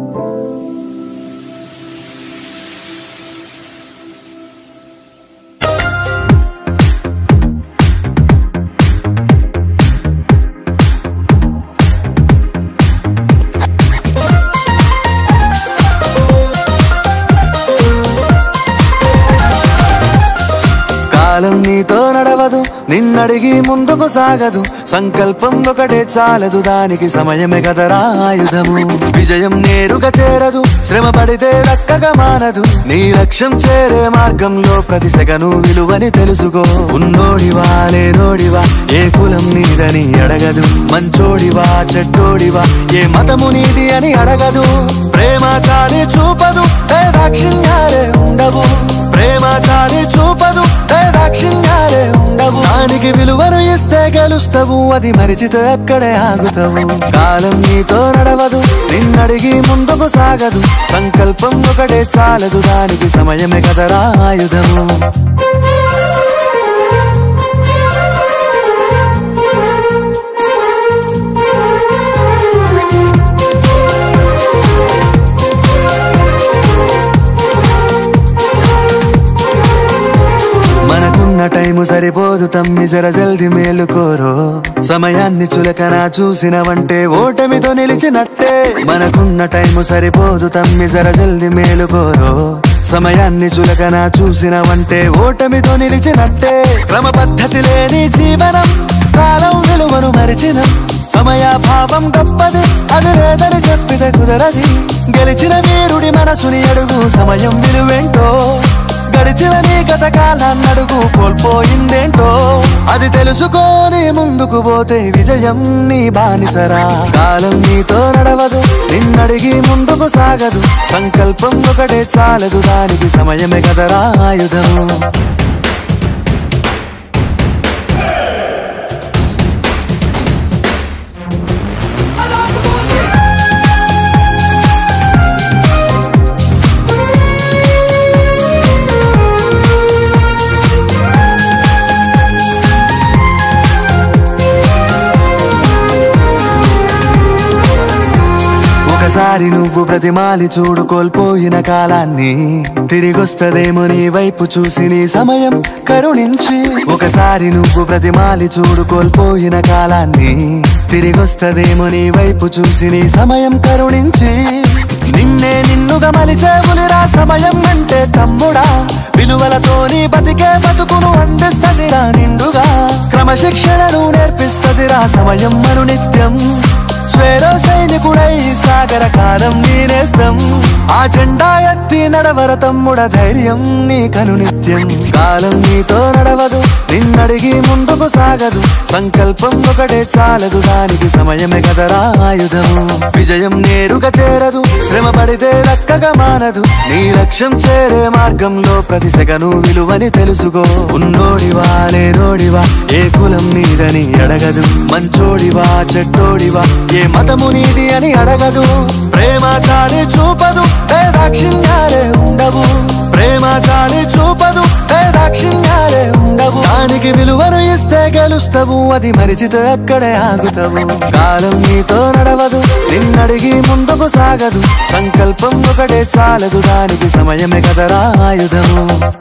కాలం నీతో నడవదు నిన్నడిగి ముందుకు సాగదు సంకల్పం ఒకటే చాలదు దానికి సమయమే కదరా ఆయుధము విజయం నేరుగా చేరదు శ్రమ పడితే దక్కగా మానదు నీ లక్ష్యం చేరే మార్గంలో ప్రతి సెగను విలువని తెలుసుకో ఉన్నోడివా లేనోడివా ఏ కులం నీదని అడగదు మంచోడివా చెడ్డోడివా ఏ మతము నీది అని అడగదు ప్రేమ చాలి చూపదు ఏ దాక్షిణ్యాలే ఉండవు ప్రేమ చాలి చూపదు ఏ దాక్షిణ్యాలే ఉండవు దానికి విలువను ఇస్తే గెలుస్తావు అది మరిచితే అక్కడే ఆగుతావు కాలం నీతో నడవదు నిన్నడిగి ముందుకు సాగదు సంకల్పం ఒకటే చాలదు దానికి సమయమే కదరా ఆయుధము మనకున్న టైము సరిపోదు తమ్మి జర జల్ది మేలుకోరో సమయాన్ని చులకన చూసినవంటే ఓటమితో నిలిచినట్టే మనకున్న టైము సరిపోదు తమ్మి జర జల్ది మేలుకోరో సమయాన్ని చులకన చూసినవంటే ఓటమితో నిలిచినట్టే క్రమ పద్ధతి లేని జీవనం కాలం విలువను మరిచిన సమయాభావం గొప్పది అది లేదని చెప్పితే కుదరది గెలిచిన వీరుడి మనసుని అడుగు సమయం విలువేంటో గడిచిన నీ గత కాలాన్నడుగు కోల్పోయిందేంటో అది తెలుసుకొని ముందుకు పోతే విజయం నీ బానిసరా కాలం నీతో నడవదు నిన్నడిగి ముందుకు సాగదు సంకల్పం ఒకటే చాలదు దానికి సమయమే కదరా ఆయుధము ఒకసారి నువ్వు ప్రతిమాలి చూడు కోల్పోయిన కాలాన్ని తిరిగొస్తదేమో నీ వైపు చూసి నీ సమయం కరుణించి ఒకసారి నువ్వు ప్రతిమాలి చూడు కోల్పోయిన కాలాన్ని తిరిగొస్తదేమో నీ వైపు చూసి నీ సమయం కరుణించి నిన్నే నిన్నుగా మలిచేవులిరా సమయం అంటే తమ్ముడా విలువలతోని బతికే బతుకును అందిస్తదిరా నిండుగా క్రమశిక్షణను నేర్పిస్తదిరా సమయం మను నిత్యం స్వేరో సైనికుడై సాగర కాలం నీనేస్తం ఆ జెండా ఎత్తి నడవర తమ్ముడ ధైర్యం నీ కను నిత్యం కాలం నీతో నడవదు నిన్నడిగి ముందుకు సాగదు సంకల్పం ఒకటే చాలదు దానికి సమయమే కదరా ఆయుధము విజయం నేరుగా చేరదు శ్రమ పడితే దక్కగా మానదు నీ లక్ష్యం చేరే మార్గంలో ప్రతి సెగను విలువని తెలుసుకో ఉన్నోడివా లేనోడివా ఏ కులం నీదని అడగదు మంచోడివా చెడ్డోడివా ఏ మతము నీది అని అడగదు ప్రేమ చాలి చూపదు ఏ దాక్షిణ్యాలే ఉండవు ప్రేమ చాలి చూపదు ఏ దాక్షిణ్యాలే ఉండవు దానికి విలువను ఇస్తే గెలుస్తావు అది మరిచితే అక్కడే ఆగుతావు కాలం నీతో నడవదు నిన్నడిగి ముందుకు సాగదు సంకల్పం ఒకటే చాలదు దానికి సమయమే కదరా ఆయుధము